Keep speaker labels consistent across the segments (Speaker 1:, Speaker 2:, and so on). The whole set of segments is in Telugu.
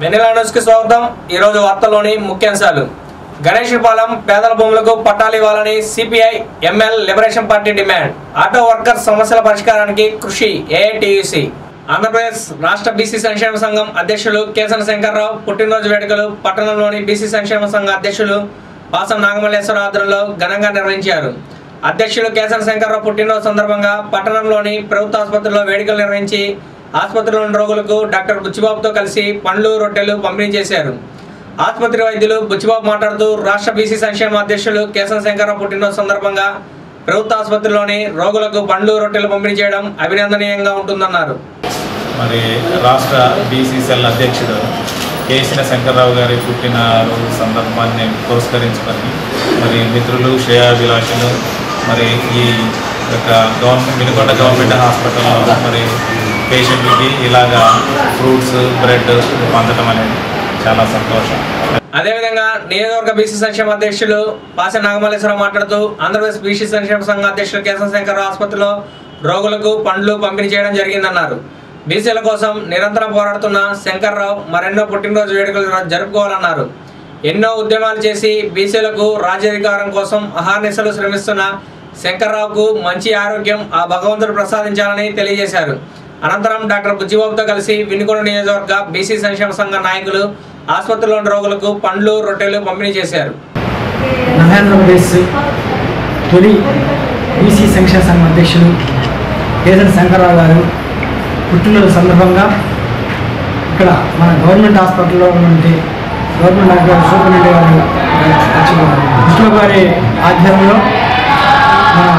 Speaker 1: వెన్నెల న్యూస్ కి స్వాగతం ఈ రోజు వార్తల్లోని ముఖ్యాంశాలు గణేష్పాలెం పేదల భూములకు పట్టాలు ఇవ్వాలని CPI ML liberation party demand auto workers సమస్యల పరిష్కారానికి కృషి ఏఐటియుసి ఆంధ్రప్రదేశ్ రాష్ట్ర బీసీ సంక్షేమ సంఘం అధ్యక్షులు కేసన శంకర్రావు పుట్టినరోజు వేడుకలు పట్టణంలోని బీసీ సంక్షేమ సంఘ అధ్యక్షులు పాసం నాగమల్లేశ్వర ఆధ్వర్యంలో ఘనంగా నిర్వహించారు అధ్యక్షులు కేసన శంకర్రావు పుట్టినరోజు సందర్భంగా పట్టణంలోని ప్రభుత్వ ఆసుపత్రిలో వేడుకలు నిర్వహించి ఆసుపత్రిలోని రోగులకు డాక్టర్ బుచ్చిబాబుతో కలిసి పండ్లు రొట్టెలు పంపిణీ చేశారు ఆసుపత్రి వైద్యులు బుచ్చిబాబు మాట్లాడుతూ రాష్ట్ర బీసీ సంక్షేమ అధ్యక్షులు కేశవ శంకరరావు పుట్టినరోజు సందర్భంగా ప్రభుత్వ ఆసుపత్రిలోని రోగులకు పండ్లు రొట్టెలు పంపిణీ చేయడం అభినందనీయంగా ఉంటుందన్నారు
Speaker 2: మరి రాష్ట్ర బీసీసీఎల్ అధ్యక్షుడు కేసిన శంకర్రావు గారి పుట్టినరోజు సందర్భాన్ని పురస్కరించుకొని మరి మిత్రులు శ్రేయాభిలాషులు మరి ఈ యొక్క గవర్నమెంట్ మినుకొండ గవర్నమెంట్ హాస్పిటల్లో మరి పేషెంట్కి ఇలాగా ఫ్రూట్స్ బ్రెడ్ పొందడం అనేది చాలా సంతోషం
Speaker 1: అదేవిధంగా నియోజకవర్గ బీసీ సంక్షేమ అధ్యక్షులు పాస నాగమల్లేశ్వరరావు మాట్లాడుతూ ఆంధ్రప్రదేశ్ బీసీ సంక్షేమ సంఘ అధ్యక్షులు కేశవ శంకర్ ఆసుపత్రిలో రోగులకు పండ్లు పంపిణీ చేయడం జరిగిందన్నారు బీసీల కోసం నిరంతరం పోరాడుతున్న శంకర్రావు మరెన్నో పుట్టినరోజు వేడుకలు జరుపుకోవాలన్నారు ఎన్నో ఉద్యమాలు చేసి బీసీలకు రాజ్యాధికారం కోసం అహార్నిశలు శ్రమిస్తున్న శంకర్రావుకు మంచి ఆరోగ్యం ఆ భగవంతుడు ప్రసాదించాలని తెలియజేశారు అనంతరం డాక్టర్ బుజ్జిబాబుతో కలిసి వినుకొండ నియోజకవర్గ బీసీ సంక్షేమ సంఘ నాయకులు ఆసుపత్రిలోని రోగులకు పండ్లు రొట్టెలు పంపిణీ చేశారు
Speaker 3: ఆంధ్రప్రదేశ్ తొలి బీసీ సంక్షేమ సంఘం అధ్యక్షులు కేసరి శంకర్రావు గారు పుట్టినరోజు సందర్భంగా ఇక్కడ మన గవర్నమెంట్ హాస్పిటల్లో ఉన్నటువంటి గవర్నమెంట్ డాక్టర్ సూపరింటెండెంట్ గారు విష్ణు గారి ఆధ్వర్యంలో మన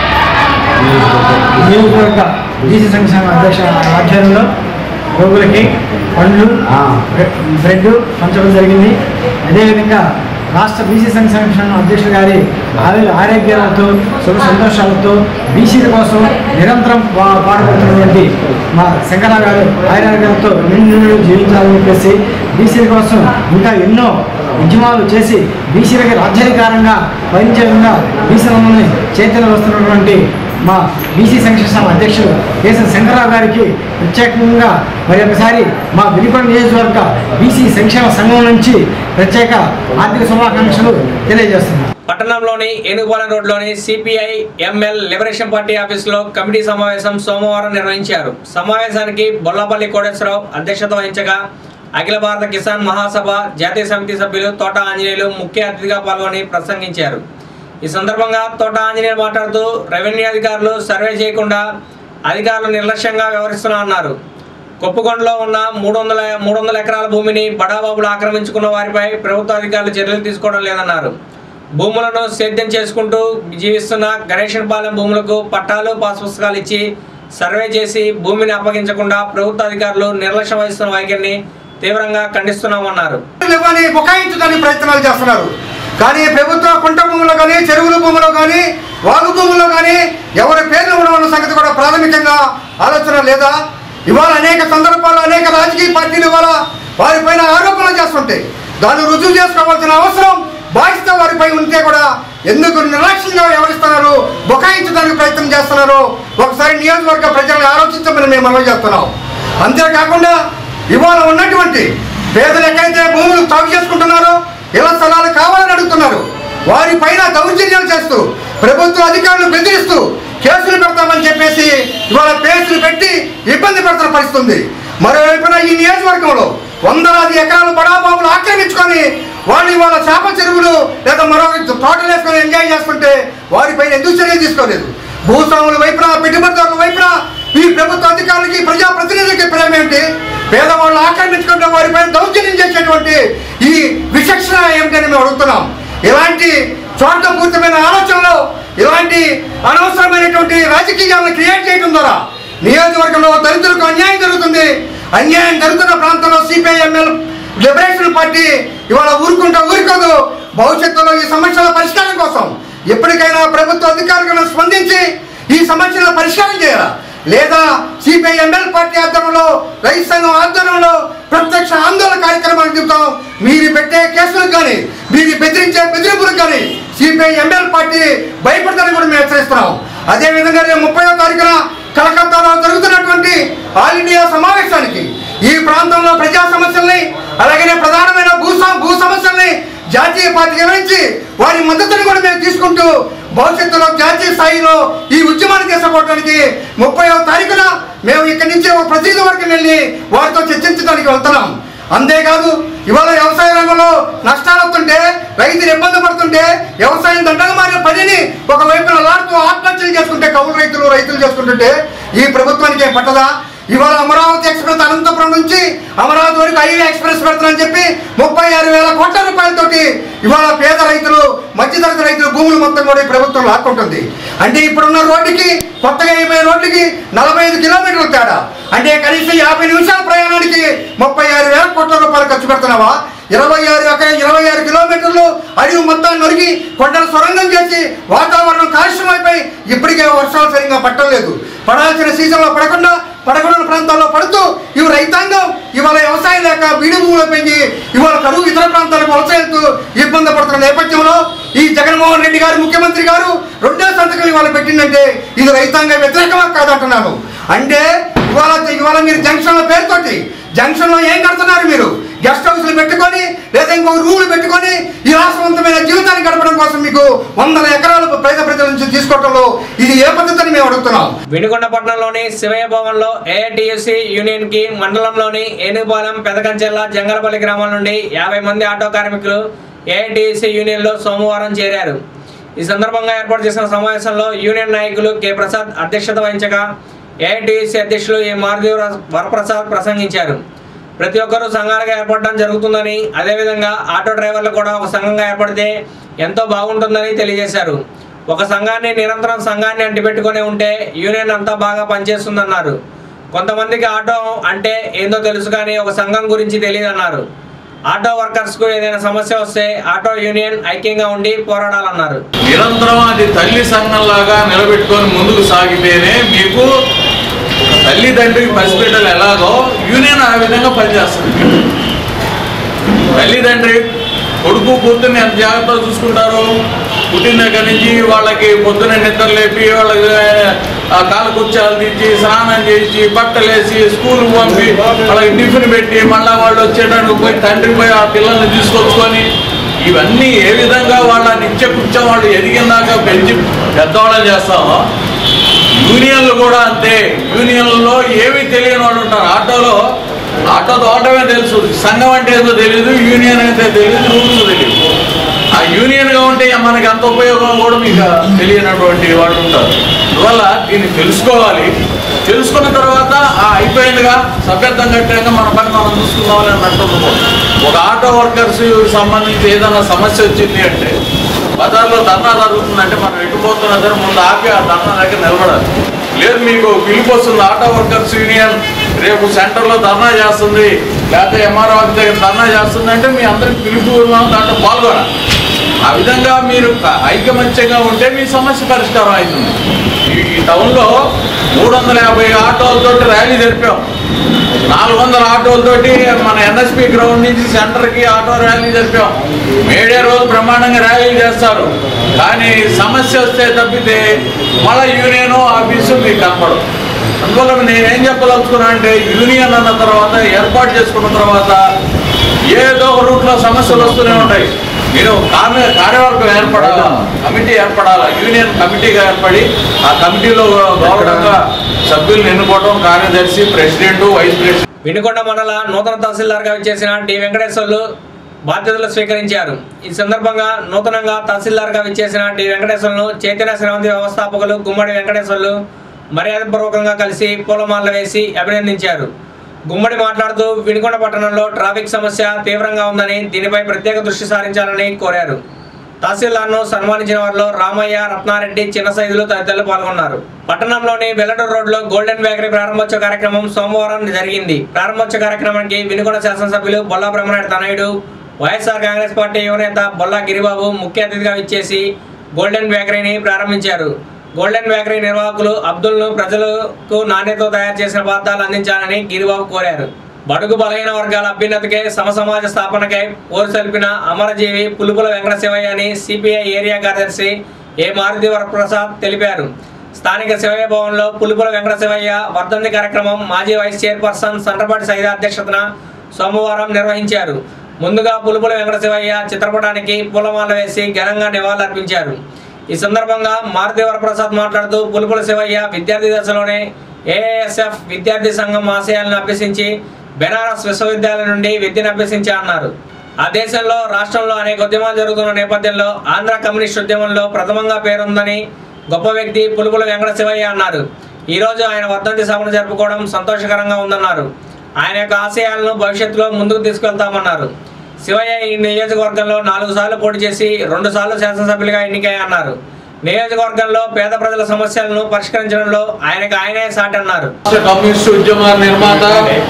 Speaker 3: నియోజకవర్గ బీసీ సంక్షేమ అధ్యక్ష ఆధ్వర్యంలో రోగులకి పండ్లు బ్రె- బ్రెడ్ పంచడం జరిగింది అదేవిధంగా రాష్ట్ర బీసీ సంక్షేమ సంఘం అధ్యక్షుడు గారి ఆరోగ్య ఆరోగ్యాలతో సుఖ సంతోషాలతో బీసీల కోసం నిరంతరం పా- పాటుపడుతున్నటువంటి మా శంకరరావు గారు ఆరోగ్యాలతో నిండు జీవించాలని చెప్పేసి బీసీల కోసం ఇంకా ఎన్నో ఉద్యమాలు చేసి బీసీలకి రాజ్యాధికారంగా భరించే విధంగా బీసీలని చైతన్యం వస్తున్నటువంటి మా బీసీ సంక్షేమ సంఘం అధ్యక్షుడు కేసీ శంకరరావు గారికి ప్రత్యేకంగా మరి ఒకసారి మా వినుకొండ నియోజకవర్గ బీసీ సంక్షేమ సంఘం నుంచి ప్రత్యేక ఆర్థిక శుభాకాంక్షలు తెలియజేస్తున్నాం
Speaker 1: పట్టణంలోని ఏనుగుపాలెం రోడ్లోని సిపిఐ ఎంఎల్ లిబరేషన్ పార్టీ ఆఫీసులో కమిటీ సమావేశం సోమవారం నిర్వహించారు సమావేశానికి బొల్లపల్లి కోటేశ్వరరావు అధ్యక్షత వహించగా అఖిల భారత కిసాన్ మహాసభ జాతీయ సమితి సభ్యులు తోట ఆంజనేయులు ముఖ్య అతిథిగా పాల్గొని ప్రసంగించారు ఈ సందర్భంగా తోట ఆంజనేయులు మాట్లాడుతూ రెవెన్యూ అధికారులు సర్వే చేయకుండా అధికారులు నిర్లక్ష్యంగా వ్యవహరిస్తున్నారన్నారు కొప్పుకొండలో ఉన్న మూడు వందల మూడు వందల ఎకరాల భూమిని బడాబాబులు ఆక్రమించుకున్న వారిపై ప్రభుత్వ అధికారులు చర్యలు తీసుకోవడం లేదన్నారు భూములను సేద్యం చేసుకుంటూ జీవిస్తున్న గణేశన్పాలెం భూములకు పట్టాలు పాస్ పుస్తకాలు ఇచ్చి సర్వే చేసి భూమిని అప్పగించకుండా ప్రభుత్వ అధికారులు నిర్లక్ష్యం వహిస్తున్న వైఖరిని తీవ్రంగా ఖండిస్తున్నామన్నారు
Speaker 4: ఇవ్వని బుకాయించడానికి ప్రయత్నాలు చేస్తున్నారు కానీ ప్రభుత్వ కుంట భూములో కానీ చెరువుల భూములో కానీ వాగు భూములో కానీ ఎవరి పేర్లు ఉండవన్న సంగతి కూడా ప్రాథమికంగా ఆలోచన లేదా ఇవాళ అనేక సందర్భాల్లో అనేక రాజకీయ పార్టీలు ఇవాళ వారిపైన ఆరోపణలు చేస్తుంటాయి దాన్ని రుజువు చేసుకోవాల్సిన అవసరం బాధ్యత వారిపై ఉంటే కూడా ఎందుకు నిర్లక్ష్యంగా వ్యవహరిస్తున్నారు బుకాయించడానికి ప్రయత్నం చేస్తున్నారు ఒకసారి నియోజకవర్గ ప్రజలను ఆలోచించమని మేము మనవి చేస్తున్నాం అంతేకాకుండా ఇవాళ ఉన్నటువంటి పేదలు ఎక్కడైతే భూములు సాగు చేసుకుంటున్నారో ఇళ్ల స్థలాలు కావాలని అడుగుతున్నారు వారిపైన దౌర్జన్యాలు చేస్తూ ప్రభుత్వ అధికారులు బెదిరిస్తూ కేసులు పెడతామని చెప్పేసి ఇవాళ కేసులు పెట్టి ఇబ్బంది పెడుతున్న పరిస్థితి ఉంది మరోవైపున ఈ నియోజకవర్గంలో వందలాది ఎకరాలు బడాబాబులు ఆక్రమించుకొని వాళ్ళు ఇవాళ చేప చెరువులు లేదా మరో తోటలు వేసుకొని ఎంజాయ్ చేస్తుంటే వారిపైన ఎందుకు చర్యలు తీసుకోలేదు భూస్వాముల వైపున పెట్టుబడిదారుల వైపున ఈ ప్రభుత్వ అధికారులకి ప్రజాప్రతినిధులకి ప్రేమ ఏంటి పేదవాళ్ళు ఆక్రమించుకుంటే వారిపైన దౌర్జన్యం చేసేటువంటి ఈ విచక్షణ ఏమిటని మేము అడుగుతున్నాం ఇలాంటి స్వార్థపూరితమైన ఆలోచనలు ఇలాంటి అనవసరమైనటువంటి రాజకీయాలను క్రియేట్ చేయడం ద్వారా నియోజకవర్గంలో దళితులకు అన్యాయం జరుగుతుంది అన్యాయం జరుగుతున్న ప్రాంతంలో సిపిఐఎంఎల్ లిబరేషన్ పార్టీ ఇవాళ ఊరుకుంటా ఊరుకోదు భవిష్యత్తులో ఈ సమస్యల పరిష్కారం కోసం ఎప్పటికైనా ప్రభుత్వ అధికారులను స్పందించి ఈ సమస్యల పరిష్కారం చేయాలి లేదా సిపిఐ ఎంఎల్ పార్టీ ఆధ్వర్యంలో రైతు సంఘం ఆధ్వర్యంలో ప్రత్యక్ష ఆందోళన కార్యక్రమాలు చెబుతాం మీరు పెట్టే కేసులకు కానీ మీరు బెదిరించే బెదిరింపులకు కానీ సిపిఐ ఎంఎల్ పార్టీ భయపడతారని కూడా మేము హెచ్చరిస్తున్నాం అదేవిధంగా రేపు ముప్పైవ తారీఖున కలకత్తాలో జరుగుతున్నటువంటి ఆల్ ఇండియా సమావేశానికి ఈ ప్రాంతంలో ప్రజా సమస్యల్ని అలాగే ప్రధానమైన భూ సమ- భూ సమస్యల్ని జాతీయ పార్టీ వివరించి వారి మద్దతుని కూడా మేము తీసుకుంటూ భవిష్యత్తులో జాతీయ స్థాయిలో ఈ ఉద్యమాన్ని తీసుకుపోవడానికి ముప్పై తారీఖున మేము ఇక్కడి నుంచి ఒక ప్రతినిధి వర్గం వెళ్ళి వారితో చర్చించడానికి వెళ్తున్నాం అంతేకాదు ఇవాళ వ్యవసాయ రంగంలో నష్టాలు వస్తుంటే రైతులు ఇబ్బంది పడుతుంటే వ్యవసాయం దండగా మారిన పనిని ఒకవైపున లాడుతూ ఆత్మహత్యలు చేసుకుంటే కౌలు రైతులు రైతులు చేసుకుంటుంటే ఈ ప్రభుత్వానికి ఏం పట్టదా ఇవాళ అమరావతి ఎక్స్ప్రెస్ అనంతపురం నుంచి అమరావతి వరకు హైవే ఎక్స్ప్రెస్ పెడుతున్నారని చెప్పి ముప్పై ఆరు వేల కోట్ల రూపాయలతోటి ఇవాళ పేద రైతులు మధ్యతరగతి రైతులు భూములు మొత్తం కూడా ఈ ప్రభుత్వం లాక్కుంటుంది అంటే ఇప్పుడున్న రోడ్డుకి కొత్తగా అయిపోయే రోడ్డుకి నలభై ఐదు కిలోమీటర్ల తేడా అంటే కనీసం యాభై నిమిషాల ప్రయాణానికి ముప్పై ఆరు వేల కోట్ల రూపాయలు ఖర్చు పెడుతున్నావా ఇరవై ఆరు ఎకరా ఇరవై ఆరు కిలోమీటర్లు అడవి మొత్తం నొరిగి కొండలు సొరంగం చేసి వాతావరణం కాలుష్యం అయిపోయి ఇప్పటికే వర్షాలు సరిగ్గా పట్టలేదు పడాల్సిన సీజన్లో పడకుండా పడకూడని ప్రాంతాల్లో పడుతూ ఇవి రైతాంగం ఇవాళ వ్యవసాయం లేక బీడి భూములు పెంచి ఇవాళ కరువు ఇతర ప్రాంతాలకు వలస వెళ్తూ ఇబ్బంది పడుతున్న నేపథ్యంలో ఈ జగన్మోహన్ రెడ్డి గారు ముఖ్యమంత్రి గారు రెండో సంతకం ఇవాళ పెట్టిందంటే ఇది రైతాంగ వ్యతిరేకమా కాదంటున్నాను అంటే ఇవాళ ఇవాళ మీరు జంక్షన్ల పేరుతోటి జంక్షన్లో ఏం కడుతున్నారు మీరు గెస్ట్ హౌస్లు పెట్టుకొని లేదా ఇంకొక రూములు పెట్టుకొని ఈ రాష్ట్రవంతమైన జీవితాన్ని గడపడం కోసం మీకు వందల ఎకరాలు పేద ప్రజల నుంచి తీసుకోవడంలో ఇది ఏ పద్ధతి అని మేము అడుగుతున్నాం
Speaker 1: వినుకొండ పట్టణంలోని శివయ్య భవన్లో ఏఐటియుసి యూనియన్ కి మండలంలోని ఏనుగుపాలెం పెదకంచెల్ల జంగలపల్లి గ్రామాల నుండి యాభై మంది ఆటో కార్మికులు ఏఐటియుసి యూనియన్ లో సోమవారం చేరారు ఈ సందర్భంగా ఏర్పాటు చేసిన సమావేశంలో యూనియన్ నాయకులు కె ప్రసాద్ అధ్యక్షత వహించగా ఏఐటియుసి అధ్యక్షులు ఏ మారుదేవ వరప్రసాద్ ప్రసంగించారు ప్రతి ఒక్కరూ సంఘాలుగా ఏర్పడడం జరుగుతుందని అదేవిధంగా ఆటో డ్రైవర్లు కూడా ఒక సంఘంగా ఏర్పడితే ఎంతో బాగుంటుందని తెలియజేశారు ఒక సంఘాన్ని నిరంతరం సంఘాన్ని అంటిపెట్టుకొని ఉంటే యూనియన్ అంతా బాగా పనిచేస్తుందన్నారు కొంతమందికి ఆటో అంటే ఏందో తెలుసు కానీ ఒక సంఘం గురించి తెలియదన్నారు ఆటో వర్కర్స్ కు ఏదైనా సమస్య వస్తే ఆటో యూనియన్ ఐక్యంగా ఉండి పోరాడాలన్నారు
Speaker 2: నిరంతరం అది తల్లి సంఘంలాగా నిలబెట్టుకొని ముందుకు సాగితేనే మీకు ఒక తల్లి తండ్రికి పసిబిడ్డలు ఎలాగో యూనియన్ ఆ విధంగా పనిచేస్తుంది తల్లిదండ్రి కొడుకు కూతుర్ని ఎంత జాగ్రత్తగా చూసుకుంటారు పుట్టిన దగ్గర నుంచి వాళ్ళకి పొద్దున నిద్ర లేపి వాళ్ళకి ఆ కాల కుర్చాలు తెచ్చి స్నానం చేసి బట్టలు వేసి స్కూల్ పంపి వాళ్ళకి టిఫిన్ పెట్టి మళ్ళీ వాళ్ళు వచ్చేటానికి పోయి తండ్రి పోయి ఆ పిల్లల్ని తీసుకొచ్చుకొని ఇవన్నీ ఏ విధంగా వాళ్ళ నిత్య కృత్యం వాళ్ళు ఎదిగినాక పెంచి పెద్దవాళ్ళని చేస్తామో యూనియన్లు కూడా అంతే యూనియన్లలో ఏమీ తెలియని వాళ్ళు ఉంటారు ఆటోలో ఆటో తోటమే తెలుసు సంఘం అంటే ఏదో తెలియదు యూనియన్ అంటే తెలియదు రూల్స్ తెలియదు ఆ యూనియన్గా ఉంటే మనకి ఎంత ఉపయోగం కూడా మీకు తెలియనటువంటి వాళ్ళు ఉంటారు అందువల్ల దీన్ని తెలుసుకోవాలి తెలుసుకున్న తర్వాత ఆ అయిపోయిందిగా సభ్యత్వం కట్టాక మన పని మనం చూసుకుందామని అన్నట్టు ఒక ఆటో వర్కర్స్ సంబంధించి ఏదైనా సమస్య వచ్చింది అంటే బజార్లో ధర్నా జరుగుతుందంటే మనం ఎటుపోతున్నా సరే ముందు ఆపి ఆ ధర్నా దగ్గర నిలబడాలి లేదు మీకు పిలుపు వస్తుంది ఆటో వర్కర్స్ యూనియన్ రేపు సెంటర్లో ధర్నా చేస్తుంది లేకపోతే ఎంఆర్ఓ ఆఫీస్ దగ్గర ధర్నా చేస్తుంది అంటే మీ అందరికి పిలుపు ఉన్నాం, దాంట్లో పాల్గొనాలి ఆ విధంగా మీరు క- ఐకమత్యంగా ఉంటే మీ సమస్య పరిష్కారం అవుతుంది ఈ ఈ టౌన్లో మూడు వందల యాభై ఆటోలతోటి ర్యాలీ జరిపాం నాలుగు వందల ఆటోలతోటి మన ఎన్ఎస్పి గ్రౌండ్ నుంచి సెంటర్కి ఆటో ర్యాలీ జరిపాం మేడే రోజు బ్రహ్మాండంగా ర్యాలీ చేస్తారు కానీ సమస్య వస్తే తప్పితే మళ్ళీ యూనియన్ ఆఫీసు మీకు కనపడదు అందువల్ల నేనేం చెప్పదలుచుకున్నా అంటే యూనియన్ అన్న తర్వాత ఏర్పాటు చేసుకున్న తర్వాత ఏదో ఒక రూట్లో సమస్యలు వస్తూనే ఉంటాయి మీరు కార్య కార్యవర్గం ఏర్పడాలా కమిటీ ఏర్పడాలా యూనియన్ కమిటీగా ఏర్పడి ఆ కమిటీలో గౌరవంగా సభ్యులను ఎన్నుకోవడం కార్యదర్శి ప్రెసిడెంట్ వైస్ ప్రెసిడెంట్
Speaker 1: వినుకొండ మండల నూతన తహసీల్దార్గా విచ్చేసిన టి వెంకటేశ్వర్లు బాధ్యతలు స్వీకరించారు ఈ సందర్భంగా నూతనంగా తహసీల్దార్గా విచ్చేసిన టి వెంకటేశ్వర్లను చైతన్య శ్రవంతి వ్యవస్థాపకులు గుమ్మడి వెంకటేశ్వర్లు మర్యాదపూర్వకంగా కలిసి పూలమాల వేసి అభినందించారు గుమ్మడి మాట్లాడుతూ వినుకొండ పట్టణంలో ట్రాఫిక్ సమస్య తీవ్రంగా ఉందని దీనిపై ప్రత్యేక దృష్టి సారించాలని కోరారు తహసీల్దార్ను సన్మానించిన వారిలో రామయ్య రత్నారెడ్డి చిన్న సైజులు తదితరులు పాల్గొన్నారు పట్టణంలోని వెల్లటూరు రోడ్లో గోల్డెన్ బేకరీ ప్రారంభోత్సవ కార్యక్రమం సోమవారం జరిగింది ప్రారంభోత్సవ కార్యక్రమానికి వినుకొండ శాసనసభ్యులు బొల్లా బ్రహ్మనాయుడు తనయుడు వైఎస్ఆర్ కాంగ్రెస్ పార్టీ యువనేత బొల్లా గిరిబాబు ముఖ్య అతిథిగా విచ్చేసి గోల్డెన్ బేకరీని ప్రారంభించారు గోల్డెన్ బేకరీ నిర్వాహకులు అబ్దుల్ను ప్రజలకు నాణ్యతతో తయారు చేసిన పదార్థాలు అందించాలని గిరిబాబు కోరారు బడుగు బలహీన వర్గాల అభ్యున్నతికై సమసమాజ స్థాపనకై పోరు సల్పిన అమరజీవి పులుపుల వెంకట శివయ్య అని సిపిఐ ఏరియా కార్యదర్శి ఏ మారుతి వరప్రసాద్ తెలిపారు స్థానిక శివయ్య భవన్లో పులిపుల వెంకట శివయ్య వర్ధంతి కార్యక్రమం మాజీ వైస్ చైర్పర్సన్ సండ్రపాటి సైద అధ్యక్షతన సోమవారం నిర్వహించారు ముందుగా పులిపుల వెంకట శివయ్య చిత్రపటానికి పూలమాల వేసి ఘనంగా నివాళులర్పించారు ఈ సందర్భంగా మారుతివర ప్రసాద్ మాట్లాడుతూ పులిపుల శివయ్య విద్యార్థి దశలోనే ఏఎస్ఎఫ్ విద్యార్థి సంఘం ఆశయాలను అభ్యసించి బెనారస్ విశ్వవిద్యాలయం నుండి విద్యను అభ్యసించా అన్నారు ఆ దేశంలో రాష్ట్రంలో అనేక ఉద్యమాలు జరుగుతున్న నేపథ్యంలో ఆంధ్ర కమ్యూనిస్ట్ ఉద్యమంలో ప్రథమంగా పేరుందని గొప్ప వ్యక్తి పులుపుల వెంకట శివయ్య అన్నారు ఈ రోజు ఆయన వర్ధంతి సభను జరుపుకోవడం సంతోషకరంగా ఉందన్నారు ఆయన యొక్క ఆశయాలను భవిష్యత్తులో ముందుకు తీసుకెళ్తామన్నారు శివయ్య ఈ నియోజకవర్గంలో నాలుగు సార్లు పోటీ చేసి రెండు సార్లు శాసనసభ్యులుగా ఎన్నికయ్యన్నారు నియోజకవర్గంలో పేద ప్రజల సమస్యలను పరిష్కరించడంలో ఆయనకు ఆయనే సాటి అన్నారు
Speaker 2: రాష్ట్ర కమ్యూనిస్ట్ ఉద్యమ నిర్మాత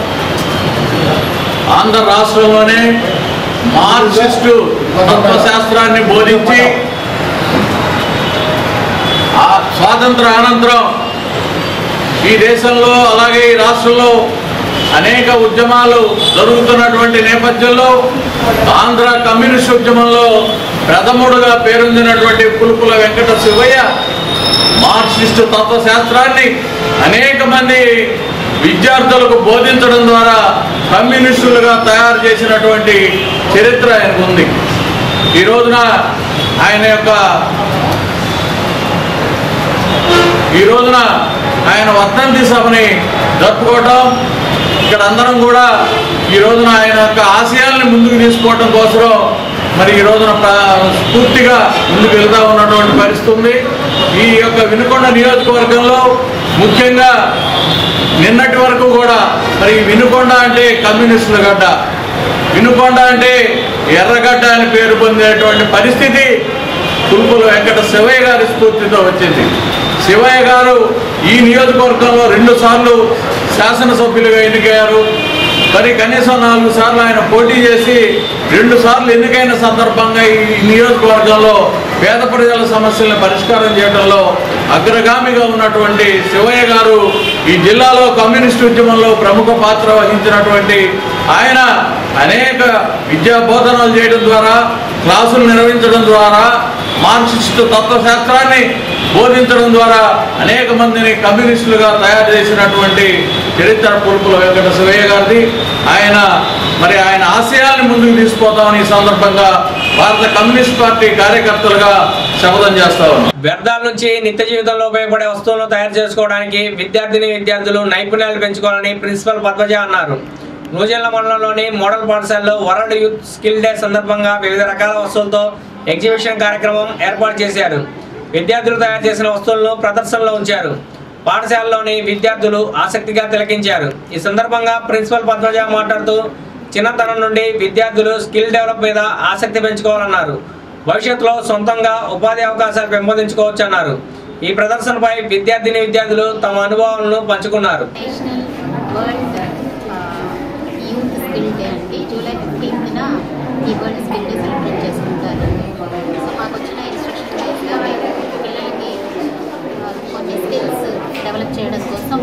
Speaker 2: ఆంధ్ర రాష్ట్రంలోనే మార్క్సిస్టు తత్వశాస్త్రాన్ని బోధించి ఆ స్వాతంత్ర అనంతరం ఈ దేశంలో అలాగే ఈ రాష్ట్రంలో అనేక ఉద్యమాలు జరుగుతున్నటువంటి నేపథ్యంలో ఆంధ్ర కమ్యూనిస్ట్ ఉద్యమంలో ప్రథముడుగా పేరొందినటువంటి పులుపుల వెంకట శివయ్య మార్క్సిస్టు తత్వశాస్త్రాన్ని అనేక మంది విద్యార్థులకు బోధించడం ద్వారా కమ్యూనిస్టులుగా తయారు చేసినటువంటి చరిత్ర ఆయనకు ఉంది ఈ రోజున ఆయన యొక్క ఈ రోజున ఆయన వర్ధంతి సభని జరుపుకోవటం ఇక్కడ అందరం కూడా ఈ రోజున ఆయన యొక్క ఆశయాల్ని ముందుకు తీసుకోవటం కోసం మరి ఈ రోజున ప్ర- స్ఫూర్తిగా ముందుకు వెళ్తా ఉన్నటువంటి పరిస్థితి ఉంది ఈ యొక్క వినుకొండ నియోజకవర్గంలో ముఖ్యంగా నిన్నటి వరకు కూడా మరి ఈ వినుకొండ అంటే కమ్యూనిస్టుల గడ్డ వినుకొండ అంటే ఎర్రగడ్డ అని పేరు పొందేటువంటి పరిస్థితి తుల్పుల వెంకట శివయ్య గారి స్ఫూర్తితో వచ్చింది శివయ్య గారు ఈ నియోజకవర్గంలో రెండు సార్లు శాసనసభ్యులుగా ఎన్నికయ్యారు మరి కనీసం నాలుగు సార్లు ఆయన పోటీ చేసి రెండు సార్లు ఎన్నికైన సందర్భంగా ఈ నియోజకవర్గంలో పేద ప్రజల సమస్యలను పరిష్కారం చేయడంలో అగ్రగామిగా ఉన్నటువంటి శివయ్య గారు ఈ జిల్లాలో కమ్యూనిస్ట్ ఉద్యమంలో ప్రముఖ పాత్ర వహించినటువంటి ఆయన అనేక విద్యా బోధనలు చేయడం ద్వారా క్లాసులు నిర్వహించడం ద్వారా మార్క్సిస్టు తత్వశాస్త్రాన్ని బోధించడం ద్వారా అనేక మందిని కమ్యూనిస్టులుగా తయారు చేసినటువంటి చరిత్ర పులుపుల వెంకట శివయ్య గారిది ఆయన మరి ఆయన ఆశయాల్ని ముందుకు తీసుకుపోతామని ఈ సందర్భంగా భారత కమ్యూనిస్ట్ పార్టీ కార్యకర్తలుగా శపథం చేస్తా ఉన్నాం
Speaker 1: వ్యర్థాల నుంచి నిత్య జీవితంలో ఉపయోగపడే వస్తువులను తయారు చేసుకోవడానికి విద్యార్థిని విద్యార్థులు నైపుణ్యాలు పెంచుకోవాలని ప్రిన్సిపల్ పద్మజ అన్నారు నూజెల్ల మండలంలోని మోడల్ పాఠశాలలో వరల్డ్ యూత్ స్కిల్ డే సందర్భంగా వివిధ రకాల వస్తువులతో ఎగ్జిబిషన్ కార్యక్రమం ఏర్పాటు చేశారు విద్యార్థులు తయారు చేసిన వస్తువులను ప్రదర్శనలో ఉంచారు పాఠశాలలోని విద్యార్థులు ఆసక్తిగా తిలకించారు ఈ సందర్భంగా ప్రిన్సిపల్ పద్మజ మాట్లాడుతూ చిన్నతనం నుండి విద్యార్థులు స్కిల్ డెవలప్ మీద ఆసక్తి పెంచుకోవాలన్నారు భవిష్యత్తులో సొంతంగా ఉపాధి అవకాశాలు పెంపొందించుకోవచ్చు అన్నారు ఈ ప్రదర్శనపై విద్యార్థిని విద్యార్థులు తమ అనుభవాలను పంచుకున్నారు
Speaker 5: national world youth skill day అండి జూలై ఫిఫ్టీన్త్న ఈ వరల్డ్ స్కిల్ డే సెలబ్రేట్ చేసుకుంటారు సో మాకు వచ్చిన ఇన్స్ట్రక్షన్ వైజ్గా మేము పిల్లలకి ఆ, కొన్ని స్కిల్స్ డెవలప్ చేయడం కోసం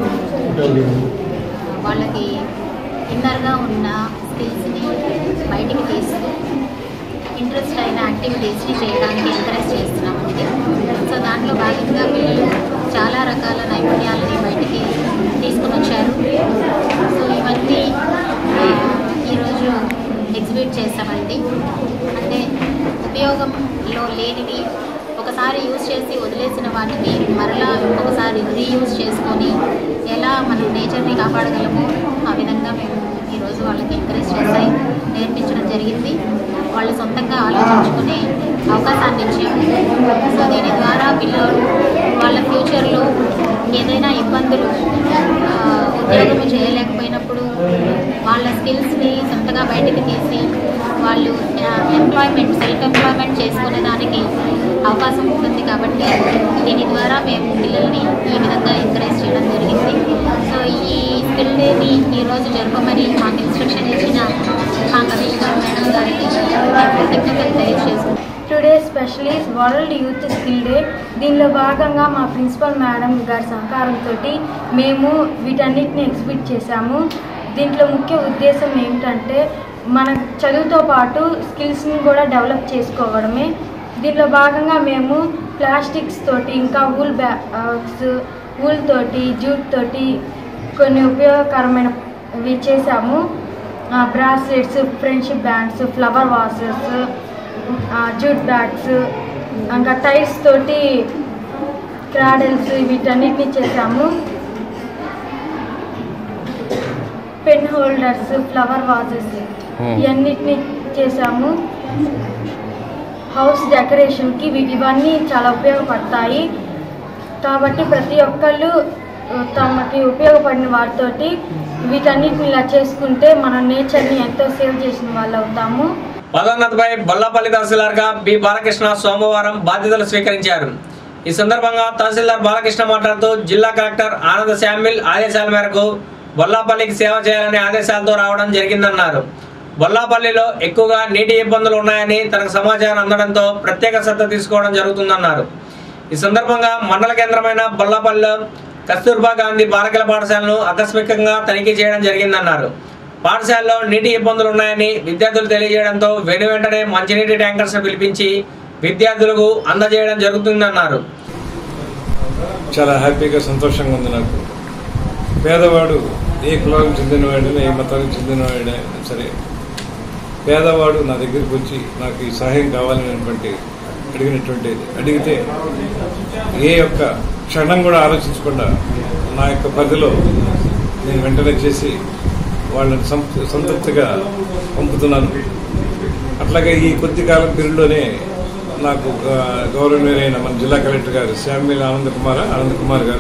Speaker 5: ఆ, వాళ్ళకి ఇన్నర్గా ఉన్న స్కిల్స్ని బయటికి తీస్తూ ఇంట్రెస్ట్ అయిన యాక్టివిటీస్ని చేయడానికి ఎంకరేజ్ చేస్తున్నామండి సో దాంట్లో భాగంగా పిల్లలు చాలా రకాల నైపుణ్యాలని బయటికి తీసుకుని వచ్చారు సో ఇవన్నీ ఆ, ఈరోజు ఎగ్జిబిట్ చేస్తామండి అంటే ఉపయోగంలో లేనివి ఒకసారి యూజ్ చేసి వదిలేసిన వాటిని మరలా ఇంకొకసారి రీయూజ్ చేసుకొని ఎలా మనం నేచర్ని కాపాడగలమో ఆ విధంగా మేము ఈరోజు వాళ్ళకి ఎంకరేజ్ చేసి నేర్పించడం జరిగింది వాళ్ళు సొంతంగా ఆలోచించుకునే అవకాశాన్ని ఇచ్చాము సో దీని ద్వారా పిల్లలు వాళ్ళ ఫ్యూచర్లో ఏదైనా ఇబ్బందులు ఆ, ఉద్యోగం చేయలేకపోయినప్పుడు వాళ్ళ స్కిల్స్ని సొంతగా బయటికి తీసి వాళ్ళు ఎంప్లాయ్మెంట్ సెల్ఫ్ ఎంప్లాయ్మెంట్ చేసుకునే దానికి అవకాశం ఉంటుంది కాబట్టి దీని ద్వారా మేము పిల్లల్ని ఈ విధంగా ఎంకరేజ్ చేయడం జరిగింది సో ఈ స్కిల్ డేని ఈరోజు జరపమని మాకు ఇన్స్ట్రక్షన్ ఇచ్చిన మా కమిషనర్ మేడం గారికి మేము కృతజ్ఞతలు తెలియజేసుకుంటాం
Speaker 6: today special is world youth skill day దీనిలో భాగంగా మా ప్రిన్సిపల్ మేడం గారి సహకారంతో మేము వీటన్నిటిని ఎగ్జిబిట్ చేశాము దీంట్లో ముఖ్య ఉద్దేశం ఏమిటంటే మన చదువుతో పాటు స్కిల్స్ని కూడా డెవలప్ చేసుకోవడమే దీనిలో భాగంగా మేము ప్లాస్టిక్స్ తోటి ఇంకా వూల్ బ్యాగ్స్ వూల్ తోటి జూట్ తోటి కొన్ని ఉపయోగకరమైనవి చేసాము bracelets friendship bands flower vases jute bags ఇంకా టైర్స్ తోటి క్రాడల్స్ వీటన్నిటిని చేసాము పెన్ హోల్డర్స్ ఫ్లవర్ వాజెస్ ఇవన్నిటిని చేసాము హౌస్ డెకరేషన్కి ఇవి- ఇవన్నీ చాలా ఉపయోగపడతాయి కాబట్టి ప్రతి ఒక్కళ్ళు ఆ, తమకి ఉపయోగపడిన వాటితోటి వీటన్నిటిని ఇలా చేసుకుంటే మనం నేచర్ని ఎంతో సేవ్ చేసిన వాళ్ళు అవుతాము
Speaker 1: పదోన్నతిపై బొల్లపల్లి తహసీల్దార్గా బి బాలకృష్ణ సోమవారం బాధ్యతలు స్వీకరించారు ఈ సందర్భంగా తహసీల్దార్ బాలకృష్ణ మాట్లాడుతూ జిల్లా కలెక్టర్ ఆనంద శామ్యుల్ ఆదేశాల మేరకు బొల్లాపల్లికి సేవ చేయాలనే ఆదేశాలతో రావడం జరిగిందన్నారు బొల్లాపల్లిలో ఎక్కువగా నీటి ఇబ్బందులు ఉన్నాయని తనకు సమాచారం అందడంతో ప్రత్యేక శ్రద్ధ తీసుకోవడం జరుగుతుందన్నారు ఈ సందర్భంగా మండల కేంద్రమైన బొల్లాపల్లిలో కస్తూర్బా గాంధీ బాలకల పాఠశాలను ఆకస్మికంగా తనిఖీ చేయడం జరిగిందన్నారు పాఠశాలలో నీటి ఇబ్బందులు ఉన్నాయని విద్యార్థులు తెలియజేయడంతో వెను వెంటనే మంచినీటి ట్యాంకర్స్ పిలిపించి విద్యార్థులకు అందజేయడం జరుగుతుందన్నారు
Speaker 7: చాలా హ్యాపీగా సంతోషంగా ఉంది నాకు పేదవాడు ఏ కులానికి చెందినవాడైనా ఏ మతానికి చెందినవాడైనా సరే పేదవాడు నా దగ్గరికి వచ్చి నాకు ఈ సహాయం కావాలనేటువంటి అడిగినటువంటి అడిగితే ఏ యొక్క క్షణం కూడా ఆలోచించకుండా నా యొక్క పరిధిలో నేను వెంటనే చేసి వాళ్ళని సంతృ- సంతృప్తిగా పంపుతున్నాను అట్లాగే ఈ కొద్ది కాలం పీరియడ్లోనే నాకు ఆ, గౌరవనీయులైన మన జిల్లా కలెక్టర్ గారు శ్యామిల్ ఆనంద్ కుమార్ ఆనంద్ కుమార్ గారు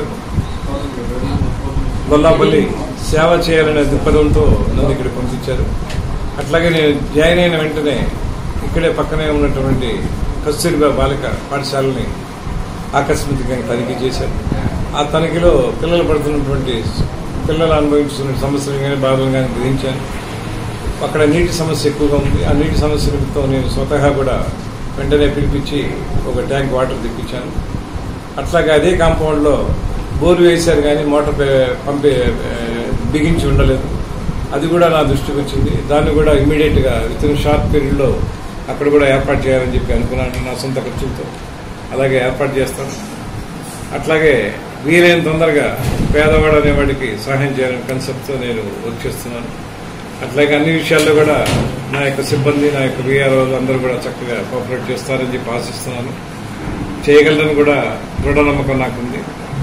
Speaker 7: గొల్లాపల్లి సేవ చేయాలనే దృక్పథంతో నన్ను ఇక్కడ పంపించారు అట్లాగే నేను జాయిన్ అయిన వెంటనే ఇక్కడే పక్కనే ఉన్నటువంటి కస్తూరిబా బాలిక పాఠశాలని ఆకస్మికంగా తనిఖీ చేశారు ఆ తనిఖీలో పిల్లలు పడుతున్నటువంటి పిల్లలు అనుభవించుతున్న సమస్యలు కానీ బాధలు కానీ గ్రహించాను అక్కడ నీటి సమస్య ఎక్కువగా ఉంది ఆ నీటి సమస్య నిమిత్తం నేను స్వతహా కూడా వెంటనే పిలిపించి ఒక ట్యాంక్ వాటర్ తెప్పించాను అట్లాగే అదే కాంపౌండ్లో బోరు వేశారు కానీ మోటార్ పే- పంపే ఏ, బిగించి ఉండలేదు అది కూడా నా దృష్టికి వచ్చింది దాన్ని కూడా ఇమీడియట్గా విత్ ఇన్ షార్ట్ పీరియడ్లో అక్కడ కూడా ఏర్పాటు చేయాలని చెప్పి అనుకున్నాను నా సొంత ఖర్చులతో అలాగే ఏర్పాటు చేస్తాను అట్లాగే వీలైన తొందరగా పేదవాడు అనేవాడికి సహాయం చేయాలనే కన్సెప్ట్తో నేను వర్క్ చేస్తున్నాను అట్లాగే అన్ని విషయాల్లో కూడా నా యొక్క సిబ్బంది నా యొక్క వీఆర్ఓలు అందరూ కూడా చక్కగా కోఆపరేట్ చేస్తారని చెప్పి ఆశిస్తున్నాను చేయగలరని కూడా దృఢ నమ్మకం నాకుంది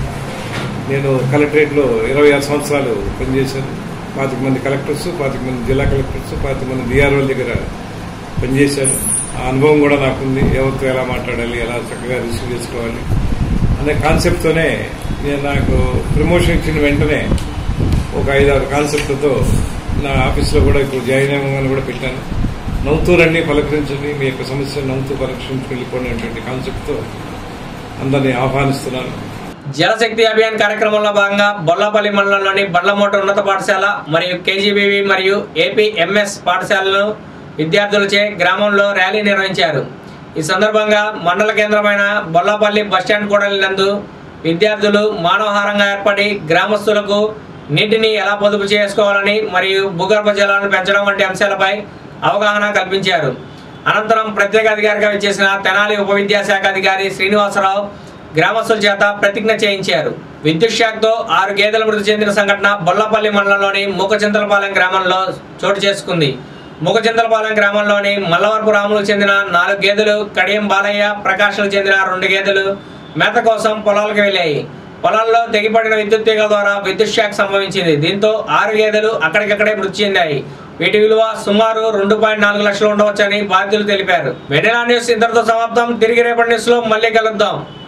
Speaker 7: నేను కలెక్టరేట్లో ఇరవై ఆరు సంవత్సరాలు పనిచేశాను పాతిక మంది కలెక్టర్స్ పాతిక మంది జిల్లా కలెక్టర్స్ పాతిక మంది డిఆర్ఓల దగ్గర పనిచేశాను ఆ అనుభవం కూడా నాకుంది ఎవరితో ఎలా మాట్లాడాలి ఎలా చక్కగా రిసీవ్ చేసుకోవాలి అనే కాన్సెప్ట్తోనే నేను నాకు ప్రమోషన్ ఇచ్చిన వెంటనే ఒక ఐదారు కాన్సెప్ట్లతో నా ఆఫీస్లో కూడా ఇప్పుడు జాయిన్ అవ్వమని కూడా పెట్టాను నవ్వుతూ రండి పలకరించండి మీ యొక్క సమస్యను నవ్వుతూ పలకరించి వెళ్ళిపోయినటువంటి కాన్సెప్ట్తో అందరినీ ఆహ్వానిస్తున్నాను
Speaker 1: జలశక్తి అభియాన్ కార్యక్రమంలో భాగంగా బొల్లపల్లి మండలంలోని బండ్లమోట ఉన్నత పాఠశాల మరియు కేజీబీవి మరియు ఏపీ ఎంఎస్ పాఠశాలను విద్యార్థులచే గ్రామంలో ర్యాలీ నిర్వహించారు ఈ సందర్భంగా మండల కేంద్రమైన బొల్లపల్లి బస్టాండ్ కూడలి నందు విద్యార్థులు మానవహారంగా ఏర్పడి గ్రామస్తులకు నీటిని ఎలా పొదుపు చేసుకోవాలని మరియు భూగర్భ జలాలను పెంచడం వంటి అంశాలపై అవగాహన కల్పించారు అనంతరం ప్రత్యేక అధికారిగా విచ్చేసిన తెనాలి ఉప విద్యాశాఖ అధికారి శ్రీనివాసరావు గ్రామస్తుల చేత ప్రతిజ్ఞ చేయించారు విద్యుత్ షాక్తో ఆరు గేదెలు మృతి చెందిన సంఘటన బొల్లపల్లి మండలంలోని మూకచింతలపాలెం గ్రామంలో చోటు చేసుకుంది మూకచింతలపాలెం గ్రామంలోని మల్లవరపు రాములకు చెందిన నాలుగు గేదెలు కడియం బాలయ్య ప్రకాష్లకు చెందిన రెండు గేదెలు మేత కోసం పొలాలకు వెళ్ళాయి పొలాల్లో తెగిపడిన విద్యుత్ తీగల ద్వారా విద్యుత్ షాక్ సంభవించింది దీంతో ఆరు గేదెలు అక్కడికక్కడే మృతి చెందాయి వీటి విలువ సుమారు రెండు పాయింట్ నాలుగు లక్షలు ఉండవచ్చని బాధ్యులు తెలిపారు వెనెలా న్యూస్ ఇంతటితో సమాప్తం తిరిగి రేపటి న్యూస్ లో మళ్ళీ కలుద్దాం